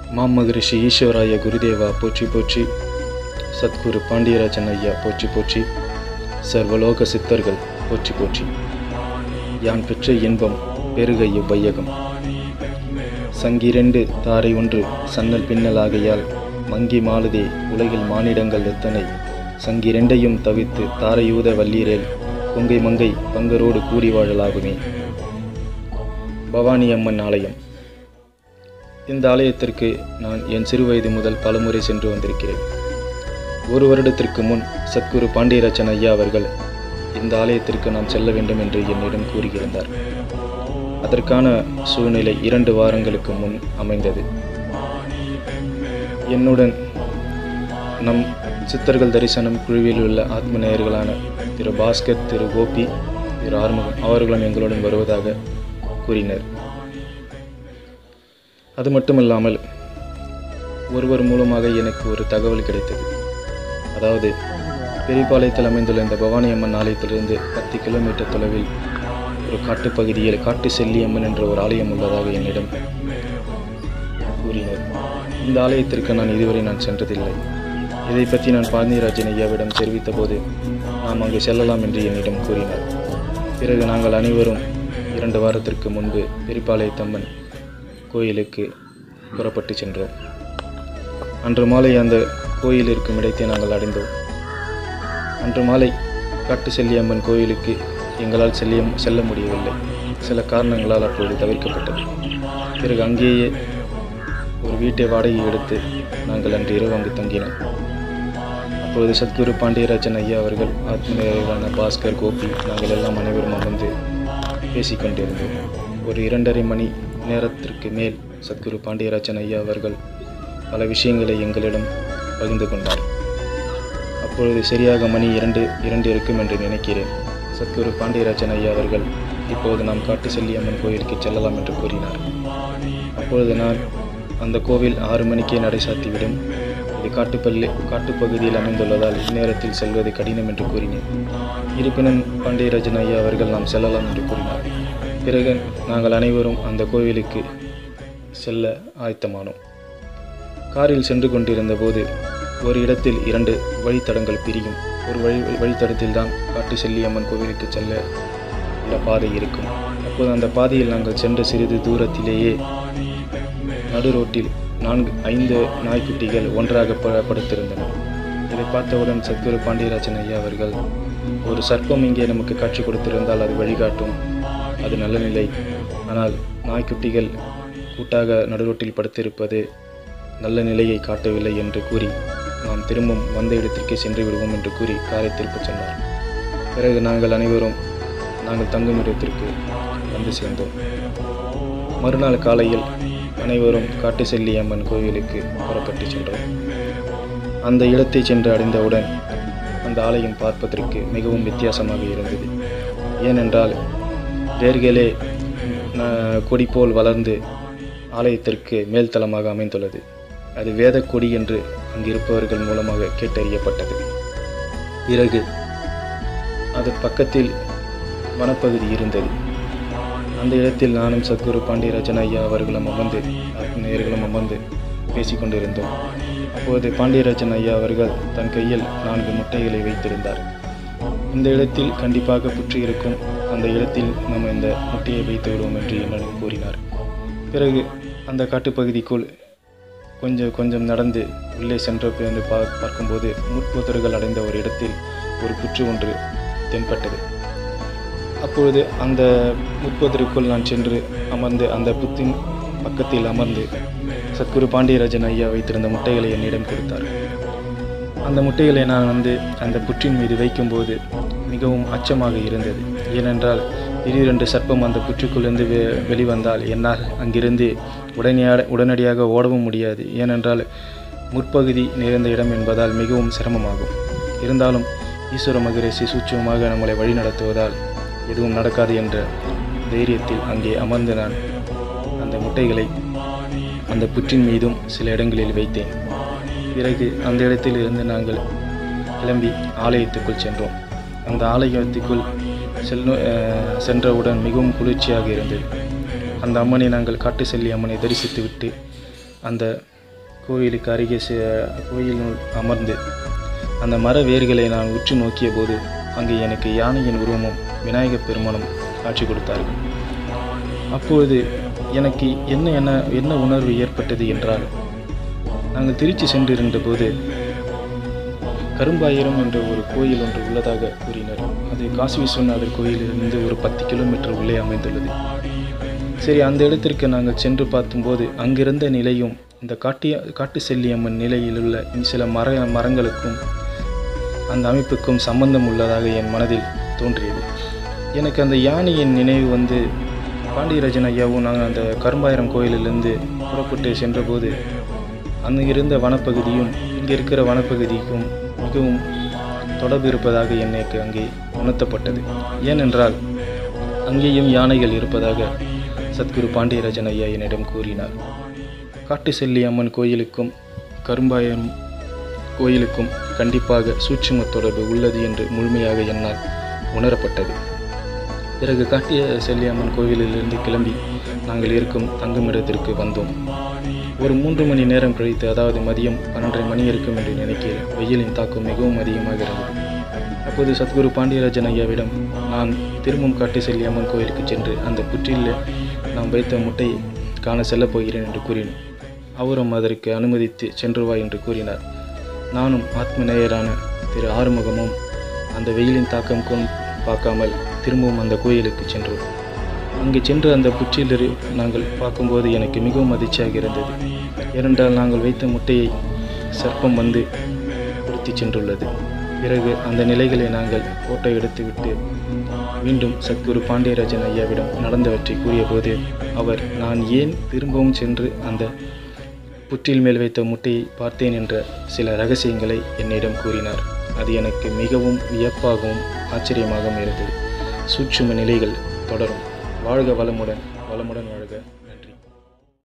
மாமகரிஷி ஈஸ்வராய குருதேவா போற்றி போற்றி சத்குரு பாண்டியராஜன் ஐயா போற்றி போற்றி சர்வலோக சித்தர்கள் போற்றி போற்றி யான் பெற்ற இன்பம் பெருக இவ்வையகம் சங்கிரண்டு தாரை ஒன்று சன்னல் பின்னலாகையால் மங்கி மாலுதே உலகில் மானிடங்கள் எத்தனை சங்கிரண்டையும் தவித்து தாரையூத வல்லீரேல் கொங்கை மங்கை பங்கரோடு கூடி வாழலாகுமே பவானி அம்மன் ஆலயம் இந்த ஆலயத்திற்கு நான் என் சிறுவயது முதல் பலமுறை சென்று வந்திருக்கிறேன் ஒரு வருடத்திற்கு முன் சத்குரு பாண்டியராஜன் ஐயா அவர்கள் இந்த ஆலயத்திற்கு நாம் செல்ல வேண்டும் என்று என்னிடம் கூறியிருந்தார் அதற்கான சூழ்நிலை இரண்டு வாரங்களுக்கு முன் அமைந்தது என்னுடன் நம் சித்தர்கள் தரிசனம் குழுவில் உள்ள ஆத்ம நேயர்களான திரு பாஸ்கர் திரு கோபி திரு ஆறுமுகம் அவர்களும் எங்களுடன் வருவதாக கூறினர் அது மட்டுமல்லாமல் ஒருவர் மூலமாக எனக்கு ஒரு தகவல் கிடைத்தது அதாவது பெரியபாளையத்தில் அமைந்துள்ள இந்த பவானி அம்மன் ஆலயத்திலிருந்து பத்து கிலோமீட்டர் தொலைவில் ஒரு காட்டுப்பகுதியில் காட்டு செல்லியம்மன் என்ற ஒரு ஆலயம் உள்ளதாக என்னிடம் கூறினர் இந்த ஆலயத்திற்கு நான் இதுவரை நான் சென்றதில்லை இதை பற்றி நான் பாண்டியராஜன் ஐயாவிடம் தெரிவித்த போது நாம் அங்கு செல்லலாம் என்று என்னிடம் கூறினார் பிறகு நாங்கள் அனைவரும் இரண்டு வாரத்திற்கு முன்பு பெரியபாளையத்தம்மன் கோயிலுக்கு புறப்பட்டு சென்றோம் அன்று மாலை அந்த கோயில் இருக்கும் இடத்தை நாங்கள் அடைந்தோம் அன்று மாலை காட்டு செல்லியம்மன் கோயிலுக்கு எங்களால் செல்லிய செல்ல முடியவில்லை சில காரணங்களால் அப்பொழுது தவிர்க்கப்பட்டது பிறகு அங்கேயே ஒரு வீட்டை வாடகை எடுத்து நாங்கள் அன்று இரவு அங்கு தங்கினோம் அப்பொழுது சத்குரு பாண்டியராஜன் ஐயா அவர்கள் ஆத்மீயர்களான பாஸ்கர் கோபி நாங்கள் எல்லாம் அனைவரும் அமர்ந்து பேசிக்கொண்டிருந்தோம் ஒரு இரண்டரை மணி நேரத்திற்கு மேல் சத்குரு பாண்டியராஜன் ஐயா அவர்கள் பல விஷயங்களை எங்களிடம் பகிர்ந்து கொண்டார் அப்பொழுது சரியாக மணி இரண்டு இரண்டு இருக்கும் என்று நினைக்கிறேன் சத்குரு பாண்டியராஜன் ஐயா அவர்கள் இப்போது நாம் காட்டு செல்லியம்மன் கோயிலுக்கு செல்லலாம் என்று கூறினார் அப்பொழுது நான் அந்த கோவில் ஆறு மணிக்கே நடை சாத்திவிடும் இது காட்டுப்பள்ளி காட்டுப்பகுதியில் அமைந்துள்ளதால் இந்நேரத்தில் செல்வது கடினம் என்று கூறினேன் இருப்பினும் பாண்டியராஜன் ஐயா அவர்கள் நாம் செல்லலாம் என்று கூறினார் பிறகு நாங்கள் அனைவரும் அந்த கோவிலுக்கு செல்ல ஆயத்தமானோம் காரில் சென்று கொண்டிருந்த போது ஒரு இடத்தில் இரண்டு வழித்தடங்கள் பிரியும் ஒரு வழி வழித்தடத்தில் தான் காட்டு செல்லியம்மன் கோவிலுக்கு செல்ல உள்ள பாதை இருக்கும் அப்போது அந்த பாதையில் நாங்கள் சென்ற சிறிது தூரத்திலேயே நடு ரோட்டில் நான்கு ஐந்து நாய்க்குட்டிகள் ஒன்றாக ப- படுத்திருந்தன இதை பார்த்தவுடன் சத்குரு பாண்டியராஜன் ஐயா அவர்கள் ஒரு சர்ப்பம் இங்கே நமக்கு காட்சி கொடுத்திருந்தால் அது வழிகாட்டும் அது நல்ல நிலை ஆனால் நாய்க்குட்டிகள் கூட்டாக நடுரோட்டில் படுத்திருப்பது நல்ல நிலையை காட்டவில்லை என்று கூறி நாம் திரும்பவும் வந்த இடத்திற்கே சென்று விடுவோம் என்று கூறி காரை திருப்பச் சொன்னார் பிறகு நாங்கள் அனைவரும் நாங்கள் தங்கும் இடத்திற்கு வந்து சேர்ந்தோம் மறுநாள் காலையில் அனைவரும் காட்டு செல்லியம்மன் கோவிலுக்கு புறப்பட்டு சென்றோம் அந்த இடத்தை சென்று அடைந்தவுடன் அந்த ஆலயம் பார்ப்பதற்கு மிகவும் வித்தியாசமாக இருந்தது ஏனென்றால் வேர்களே ந- கொடி போல் வளர்ந்து ஆலயத்திற்கு மேல்தளமாக அமைந்துள்ளது அது வேதக்கொடி என்று அங்கிருப்பவர்கள் மூலமாக கேட்டறியப்பட்டது பிறகு அது பக்கத்தில் வனப்பகுதி இருந்தது அந்த இடத்தில் நானும் சத்குரு பாண்டியராஜன் ஐயா அவர்களும் அமர்ந்து நேர்களும் அமர்ந்து பேசிக்கொண்டிருந்தோம் அப்போது பாண்டியராஜன் ஐயா அவர்கள் தன் கையில் நான்கு முட்டைகளை வைத்திருந்தார் இந்த இடத்தில் கண்டிப்பாக புற்று இருக்கும் அந்த இடத்தில் நம்ம இந்த முட்டையை வைத்து விடுவோம் என்று என்னிடம் கூறினார் பிறகு அந்த காட்டுப்பகுதிக்குள் கொஞ்சம் கொஞ்சம் நடந்து உள்ளே சென்ற பிறகு பா பார்க்கும்போது முற்புதர்கள் அடைந்த ஒரு இடத்தில் ஒரு புற்று ஒன்று தென்பட்டது அப்பொழுது அந்த முற்பதற்குள் நான் சென்று அமர்ந்து அந்த புத்தின் பக்கத்தில் அமர்ந்து சத்குரு பாண்டியராஜன் ஐயா வைத்திருந்த முட்டைகளை என்னிடம் கொடுத்தார் அந்த முட்டைகளை நான் வந்து அந்த புற்றின் மீது வைக்கும்போது மிகவும் அச்சமாக இருந்தது ஏனென்றால் திடீரென்று சர்ப்பம் அந்த புற்றுக்குள்ளிருந்து வெ வெளிவந்தால் என்னால் அங்கிருந்து உடனடியாக உடனடியாக ஓடவும் முடியாது ஏனென்றால் முற்பகுதி நிறைந்த இடம் என்பதால் மிகவும் சிரமமாகும் இருந்தாலும் ஈஸ்வர மகரிஷி சூட்சமாக நம்மளை வழிநடத்துவதால் எதுவும் நடக்காது என்ற தைரியத்தில் அங்கே அமர்ந்து நான் அந்த முட்டைகளை அந்த புற்றின் மீதும் சில இடங்களில் வைத்தேன் பிறகு அந்த இடத்தில் இருந்து நாங்கள் கிளம்பி ஆலயத்துக்குள் சென்றோம் அந்த ஆலயத்துக்குள் செல்ல அஹ், சென்றவுடன் மிகவும் குளிர்ச்சியாக இருந்தது அந்த அம்மனை நாங்கள் காட்டு செல்லி அம்மனை தரிசித்துவிட்டு அந்த கோயிலுக்கு அருகே செ- கோயிலினுள் அமர்ந்து அந்த மர வேர்களை நான் உற்று நோக்கிய போது அங்கே எனக்கு யானையின் உருவமும் விநாயகப் பெருமானும் காட்சி கொடுத்தார்கள் அப்பொழுது எனக்கு என்ன என்ன என்ன உணர்வு ஏற்பட்டது என்றால் நாங்கள் திருச்சி சென்றிருந்த போது கரும்பாயிரம் என்ற ஒரு கோயில் ஒன்று உள்ளதாக கூறினர் அது காசி விஸ்வநாதர் கோயிலிலிருந்து ஒரு பத்து கிலோமீட்டர் உள்ளே அமைந்துள்ளது சரி அந்த இடத்திற்கு நாங்கள் சென்று பார்க்கும்போது அங்கிருந்த நிலையும் இந்த காட்டிய காட்டு செல்லியம்மன் நிலையில் உள்ள சில மர மரங்களுக்கும் அந்த அமைப்புக்கும் சம்பந்தம் உள்ளதாக என் மனதில் தோன்றியது எனக்கு அந்த யானையின் நினைவு வந்து பாண்டியராஜன் ஐயாவும் நாங்கள் அந்த கரும்பாயிரம் கோயிலிலிருந்து புறப்பட்டு சென்றபோது அங்கு இருந்த வனப்பகுதியும் இங்கே இருக்கிற வனப்பகுதிக்கும் மிகவும் தொடர்பு இருப்பதாக எனக்கு அங்கே உணர்த்தப்பட்டது ஏனென்றால் அங்கேயும் யானைகள் இருப்பதாக சத்குரு பாண்டியராஜன் ஐயா என்னிடம் கூறினார் காட்டு செல்லி அம்மன் கோயிலுக்கும் கரும்பாயம் கோயிலுக்கும் கண்டிப்பாக சூட்சும தொடர்பு உள்ளது என்று முழுமையாக என்னால் உணரப்பட்டது பிறகு காட்டிய செல்லியம்மன் கோவிலிலிருந்து கிளம்பி நாங்கள் இருக்கும் தங்குமிடத்திற்கு வந்தோம் ஒரு மூன்று மணி நேரம் கழித்து அதாவது மதியம் பன்னெண்டரை மணி இருக்கும் என்று நினைக்கிறேன் வெயிலின் தாக்கம் மிகவும் அதிகமாக இருந்தது அப்போது சத்குரு பாண்டியராஜன் ஐயாவிடம் நான் திரும்பும் காட்டு செல்லியம்மன் கோயிலுக்கு சென்று அந்த புற்றில் நாம் வைத்த முட்டையை காண செல்லப் போகிறேன் என்று கூறினோம் அவரும் அதற்கு அனுமதித்து சென்று வா என்று கூறினார் நானும் ஆத்மநேயரான திரு ஆறுமுகமும் அந்த வெயிலின் தாக்கம் கொண் பார்க்காமல் திரும்பவும் அந்த கோயிலுக்கு சென்றோம் அங்கே சென்று அந்த புற்றிலிரு நாங்கள் பார்க்கும்போது எனக்கு மிகவும் அதிர்ச்சியாக இருந்தது ஏனென்றால் நாங்கள் வைத்த முட்டையை சர்ப்பம் வந்து கொடுத்து சென்றுள்ளது பிறகு அந்த நிலைகளை நாங்கள் ஃபோட்டோ எடுத்துவிட்டு மீண்டும் சத்குரு பாண்டியராஜன் ஐயாவிடம் நடந்தவற்றை கூறியபோது அவர் நான் ஏன் திரும்பவும் சென்று அந்த புற்றில் மேல் வைத்த முட்டையை பார்த்தேன் என்ற சில ரகசியங்களை என்னிடம் கூறினார் அது எனக்கு மிகவும் வியப்பாகவும் ஆச்சரியமாகவும் இருந்தது சூட்சும நிலைகள் தொடரும் வாழ்க வளமுடன் வளமுடன் வாழ்க